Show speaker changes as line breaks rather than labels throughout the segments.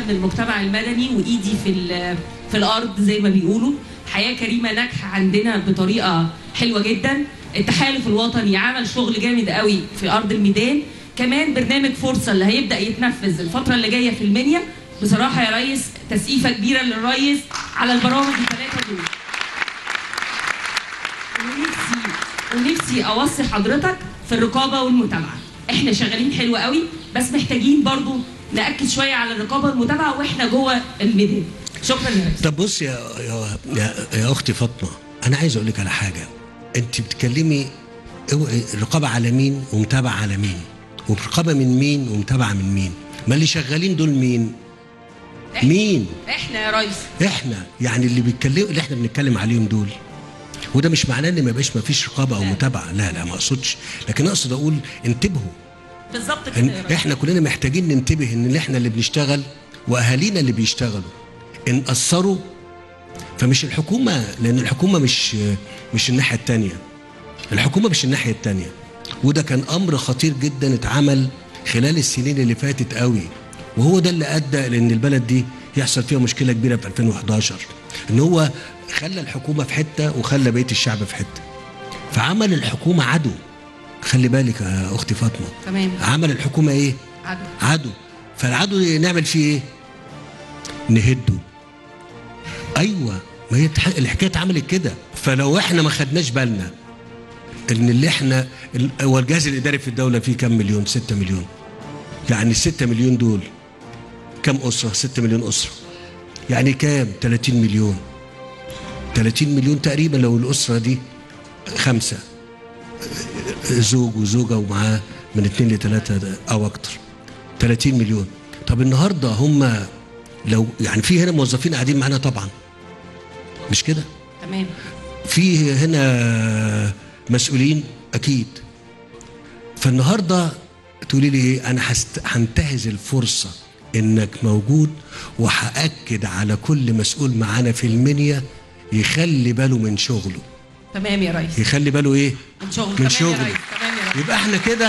من المجتمع المدني وايدي في ال- في الارض زي ما بيقولوا حياه كريمه ناجحه عندنا بطريقه حلوه جدا التحالف الوطني عمل شغل جامد قوي في ارض الميدان كمان برنامج فرصه اللي هيبدا يتنفذ الفتره اللي جايه في المنيا بصراحه يا ريس تسقيفه كبيره للريس على البرامج الثلاثه دول ونفسي ونفسي اوصي حضرتك في الرقابه والمتابعه احنا شغالين حلو قوي بس محتاجين برضو ناكد شويه على الرقابه والمتابعه واحنا جوه الميدان شكرا يا ريس
طب بص يا يا, يا, يا اختي فاطمه انا عايز اقول لك على حاجه انت بتتكلمي اوعي الرقابه على مين ومتابعه على مين ورقابه من مين ومتابعه من مين ما اللي شغالين دول مين مين
احنا يا ريس
احنا يعني اللي بيتكلموا اللي احنا بنتكلم عليهم دول وده مش معناه ان ما يبقاش ما فيش رقابه او متابعه لا لا ما اقصدش لكن اقصد اقول انتبهوا
بالظبط كده
إن
يا ريس
احنا كلنا محتاجين ننتبه ان اللي احنا اللي بنشتغل واهالينا اللي بيشتغلوا ان اثروا فمش الحكومه لان الحكومه مش مش الناحيه الثانيه الحكومه مش الناحيه الثانيه وده كان امر خطير جدا اتعمل خلال السنين اللي فاتت قوي وهو ده اللي ادى لان البلد دي يحصل فيها مشكله كبيره في 2011 ان هو خلى الحكومه في حته وخلى بقيه الشعب في حته فعمل الحكومه عدو خلي بالك يا اختي فاطمه
تمام
عمل الحكومه ايه
عدو
عدو فالعدو نعمل فيه ايه نهده ايوه ما هي الح- الحكايه اتعملت كده فلو احنا ما خدناش بالنا ان اللي احنا ال- هو الجهاز الاداري في الدوله فيه كام مليون 6 مليون يعني ال 6 مليون دول كام اسره 6 مليون اسره يعني كام 30 مليون 30 مليون تقريبا لو الاسره دي خمسه زوج وزوجه ومعاه من اثنين لثلاثه او اكتر 30 مليون طب النهارده هم لو يعني في هنا موظفين قاعدين معانا طبعا مش كده
تمام
في هنا مسؤولين اكيد فالنهارده تقولي لي ايه انا هست- هنتهز الفرصه انك موجود وهاكد على كل مسؤول معانا في المنيا يخلي باله من شغله
تمام يا ريس
يخلي باله ايه
من شغل
من
تمام
شغل.
يا ريس تمام يا ريس
يبقى احنا كده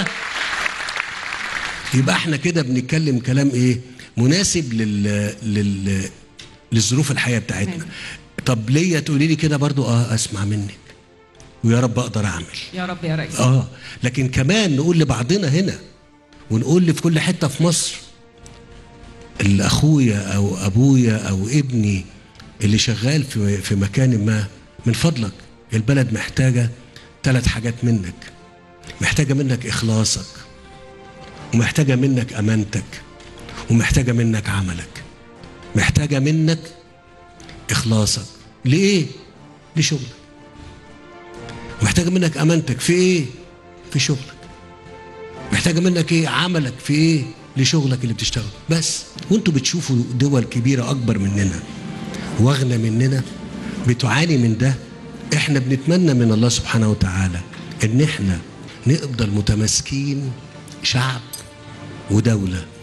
يبقى احنا كده بنتكلم كلام ايه مناسب لل, لل... للظروف الحياه بتاعتنا طب ليه تقولي لي كده برضو اه اسمع منك ويا رب اقدر اعمل
يا رب يا ريس
اه لكن كمان نقول لبعضنا هنا ونقول لي في كل حته في مصر اللي اخويا او ابويا او ابني اللي شغال في في مكان ما من فضلك البلد محتاجه ثلاث حاجات منك محتاجه منك اخلاصك ومحتاجه منك امانتك ومحتاجه منك عملك محتاجه منك اخلاصك لايه لشغلك محتاجه منك امانتك في ايه في شغلك محتاجه منك ايه عملك في ايه لشغلك اللي بتشتغله بس وانتوا بتشوفوا دول كبيره اكبر مننا واغنى مننا بتعاني من ده احنا بنتمنى من الله سبحانه وتعالى ان احنا نفضل متماسكين شعب ودوله